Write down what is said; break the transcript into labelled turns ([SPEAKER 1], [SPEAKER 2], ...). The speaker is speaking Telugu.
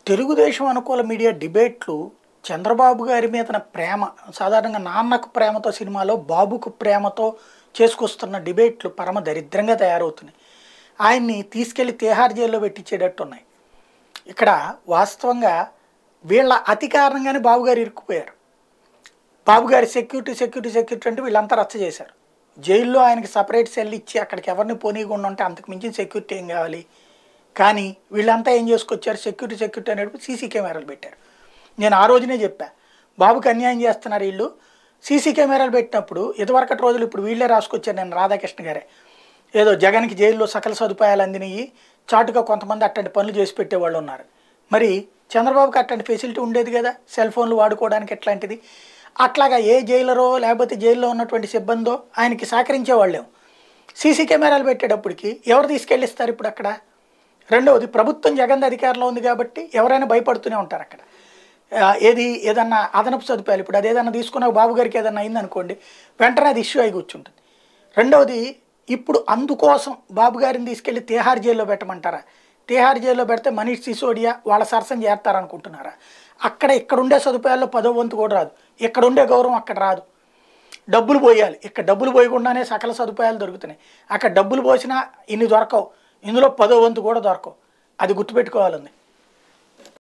[SPEAKER 1] తెలుగుదేశం అనుకూల మీడియా డిబేట్లు చంద్రబాబు గారి మీద ప్రేమ సాధారణంగా నాన్నకు ప్రేమతో సినిమాలో బాబుకు ప్రేమతో చేసుకొస్తున్న డిబేట్లు పరమ దరిద్రంగా తయారవుతున్నాయి ఆయన్ని తీసుకెళ్లి తిహార్ జైల్లో పెట్టించేటట్టు ఉన్నాయి ఇక్కడ వాస్తవంగా వీళ్ళ అతి కారణంగానే బాబు గారు ఇరుక్కుపోయారు బాబు గారి సెక్యూరిటీ సెక్యూరిటీ సెక్యూరిటీ అంటే వీళ్ళంతా రచ్చ చేశారు జైల్లో ఆయనకి సపరేట్ సెల్ ఇచ్చి అక్కడికి ఎవరిని పోనీయకుండా ఉంటే అంతకు మించిన సెక్యూరిటీ ఏం కావాలి కానీ వీళ్ళంతా ఏం చేసుకొచ్చారు సెక్యూరిటీ సెక్యూరిటీ అనేటప్పుడు సీసీ కెమెరాలు పెట్టారు నేను ఆ రోజునే చెప్పా బాబుకి అన్యాయం చేస్తున్నారు వీళ్ళు సీసీ కెమెరాలు పెట్టినప్పుడు ఇదివరకటి రోజులు ఇప్పుడు వీళ్ళే రాసుకొచ్చారు నేను రాధాకృష్ణ గారే ఏదో జగన్కి జైల్లో సకల సదుపాయాలు అందినవి చాటుగా కొంతమంది అట్లాంటి పనులు చేసి పెట్టేవాళ్ళు ఉన్నారు మరి చంద్రబాబుకి అట్లాంటి ఫెసిలిటీ ఉండేది కదా సెల్ ఫోన్లు వాడుకోవడానికి ఎట్లాంటిది అట్లాగా ఏ జైలరో లేకపోతే జైల్లో ఉన్నటువంటి సిబ్బందో ఆయనకి సహకరించేవాళ్ళేం సీసీ కెమెరాలు పెట్టేటప్పటికి ఎవరు తీసుకెళ్ళిస్తారు ఇప్పుడు అక్కడ రెండవది ప్రభుత్వం జగన్ అధికారంలో ఉంది కాబట్టి ఎవరైనా భయపడుతూనే ఉంటారు అక్కడ ఆ, ఏది ఏదన్నా అదనపు సదుపాయాలు ఇప్పుడు అది ఏదన్నా తీసుకున్న బాబు గారికి ఏదన్నా అయిందనుకోండి వెంటనే అది ఇష్యూ అయి కూర్చుంటుంది రెండవది ఇప్పుడు అందుకోసం బాబు గారిని తీసుకెళ్లి తిహార్ జైల్లో పెట్టమంటారా తిహార్ జైల్లో పెడితే మనీష్ సిసోడియా వాళ్ళ సరసన చేస్తారనుకుంటున్నారా అక్కడ ఇక్కడ ఉండే సదుపాయాల్లో పదో వంతు కూడా రాదు ఇక్కడ ఉండే గౌరవం అక్కడ రాదు డబ్బులు పోయాలి ఇక్కడ డబ్బులు పోయకుండానే సకల సదుపాయాలు దొరుకుతున్నాయి అక్కడ డబ్బులు పోసినా ఇన్ని దొరకవు ఇందులో పదో వంతు కూడా దొరకవు అది గుర్తుపెట్టుకోవాలండి